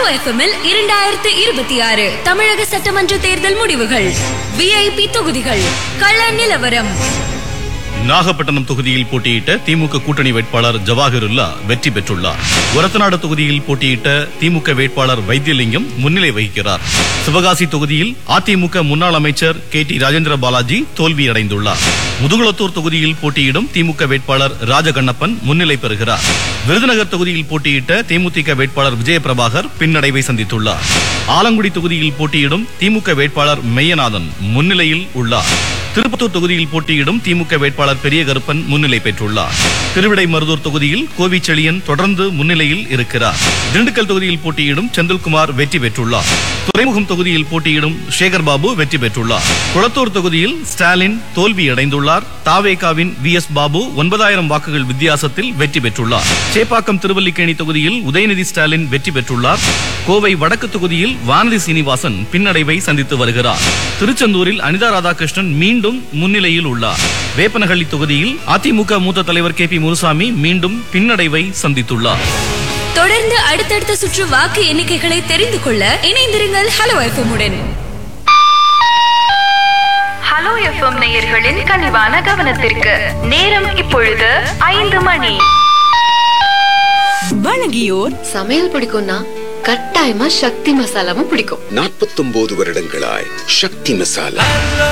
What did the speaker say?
எஃப்எம்மில் இரண்டாயிரத்து இருபத்தி ஆறு தமிழக சட்டமன்ற தேர்தல் முடிவுகள் விஐபி தொகுதிகள் கள நிலவரம் நாகப்பட்டினம் தொகுதியில் போட்டியிட்ட திமுக கூட்டணி வேட்பாளர் ஜவாஹிருல்லா வெற்றி பெற்றுள்ளார் ஒரத்தநாடு தொகுதியில் போட்டியிட்ட திமுக வேட்பாளர் வைத்தியலிங்கம் முன்னிலை வகிக்கிறார் சிவகாசி தொகுதியில் அதிமுக முன்னாள் அமைச்சர் கே டி ராஜேந்திர பாலாஜி தோல்வியடைந்துள்ளார் முதுகுளத்தூர் தொகுதியில் போட்டியிடும் திமுக வேட்பாளர் ராஜகண்ணப்பன் முன்னிலை பெறுகிறார் விருதுநகர் தொகுதியில் போட்டியிட்ட தேமுதிக வேட்பாளர் விஜயபிரபாகர் பின்னடைவை சந்தித்துள்ளார் ஆலங்குடி தொகுதியில் போட்டியிடும் திமுக வேட்பாளர் மெய்யநாதன் முன்னிலையில் உள்ளார் திருப்பத்தூர் தொகுதியில் போட்டியிடும் திமுக வேட்பாளர் பெரிய கருப்பன் முன்னிலை பெற்றுள்ளார் திருவிடைமருதூர் தொகுதியில் கோவிச்செழியன் தொடர்ந்து முன்னிலையில் இருக்கிறார் திண்டுக்கல் தொகுதியில் போட்டியிடும் செந்தில்குமார் வெற்றி பெற்றுள்ளார் துறைமுகம் தொகுதியில் போட்டியிடும் சேகர் பாபு வெற்றி பெற்றுள்ளார் குளத்தூர் தொகுதியில் ஸ்டாலின் தோல்வி அடைந்துள்ளார் தாவேகாவின் வி எஸ் பாபு ஒன்பதாயிரம் வாக்குகள் வித்தியாசத்தில் வெற்றி பெற்றுள்ளார் சேப்பாக்கம் திருவல்லிக்கேணி தொகுதியில் உதயநிதி ஸ்டாலின் வெற்றி பெற்றுள்ளார் கோவை வடக்கு தொகுதியில் வானதி சீனிவாசன் பின்னடைவை சந்தித்து வருகிறார் திருச்செந்தூரில் அனிதா ராதாகிருஷ்ணன் மீண்டும் முன்னிலையில் உள்ளார் வேப்பனஹள்ளி தொகுதியில் அதிமுக மூத்த தலைவர் கே பி முனுசாமி மீண்டும் பின்னடைவை சந்தித்துள்ளார் தொடர்ந்து அடுத்தடுத்த சுற்று வாக்கு எண்ணிக்கைகளை தெரிந்து கொள்ள இணைந்திருங்கள் ஹலோ எஃப்எம் உடன் ஹலோ எஃப்எம் நேயர்களின் கனிவான கவனத்திற்கு நேரம் இப்பொழுது ஐந்து மணி வழங்கியோர் சமையல் பிடிக்கும்னா கட்டாயமா சக்தி மசாலாவும் பிடிக்கும் நாற்பத்தொன்பது வருடங்களாய் சக்தி மசாலா